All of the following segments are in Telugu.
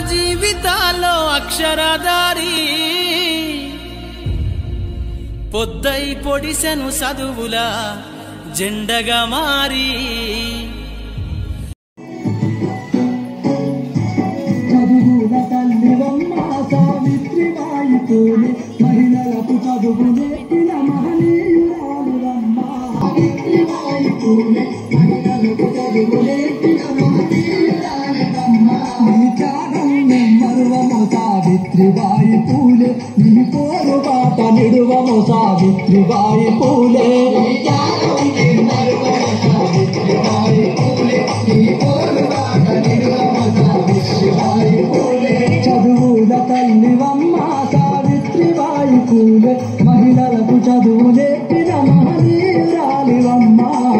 జీవితాల్లో అక్షరదారి పొద్దై పొడిసెను చదువుల జెండగా మారి చదువుల తల్లివమ్మ సావిత్రిబాయి పూలే మహిళలకు చదువు నేర్పిన మహనీయురాలువమ్మ సావిత్రిబాయి పూలే మహిళలకు చదువు నేర్పిన మహనీయురాలువమ్మ నీ త్యాగం మరువము సావిత్రిబాయి పూలే నీ పోరు బాట నిడువము సావిత్రిబాయి పూలే నీ త్యాగం మరువము సావిత్రిబాయి పూలే నీ పోరు బాట నిడువము సావిత్రిబాయి పూలే చదువుల తల్లివమ్మ సావిత్రిబాయి పూలే మహిళలకు చదువు నేర్పిన మహనీయురాలివమ్మ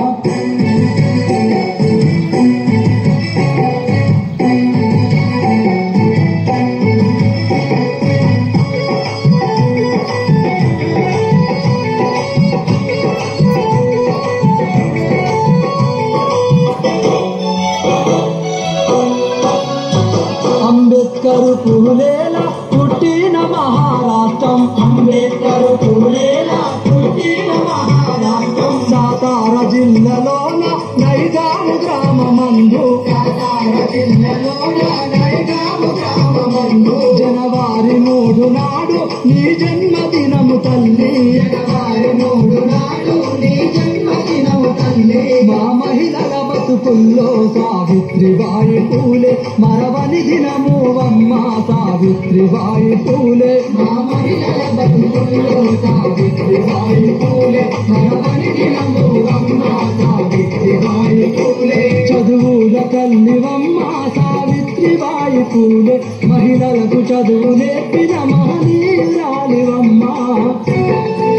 అంబేద్కర్ పూలేల పుట్టిన మహారాష్ట్రం అంబేద్కర్ పూలేల పుట్టిన మహారాష్ట్రం సాతార జిల్లాలోన నైజాము గ్రామమందు సాతార జిల్లాలోన నైజాము గ్రామమందు జనవరి మూడు నాడు నీ జన్మదినము తల్లి జనవరి మూడు నాడు నీ జన్మదినము తల్లి మా మహిళల బతుకుల్లో సావిత్రిబాయి పూలే మరవని దినము అమ్మ సావిత్రిబాయి పూలే మా మహిళల బతుకుల్లో సావిత్రిబాయి పూలే మరవని దినము అమ్మ సావిత్రిబాయి పూలే చదువుల తల్లివమ్మ సావిత్రిబాయి పూలే మహిళలకు చదువు నేర్పిన మహనీయురాలివమ్మ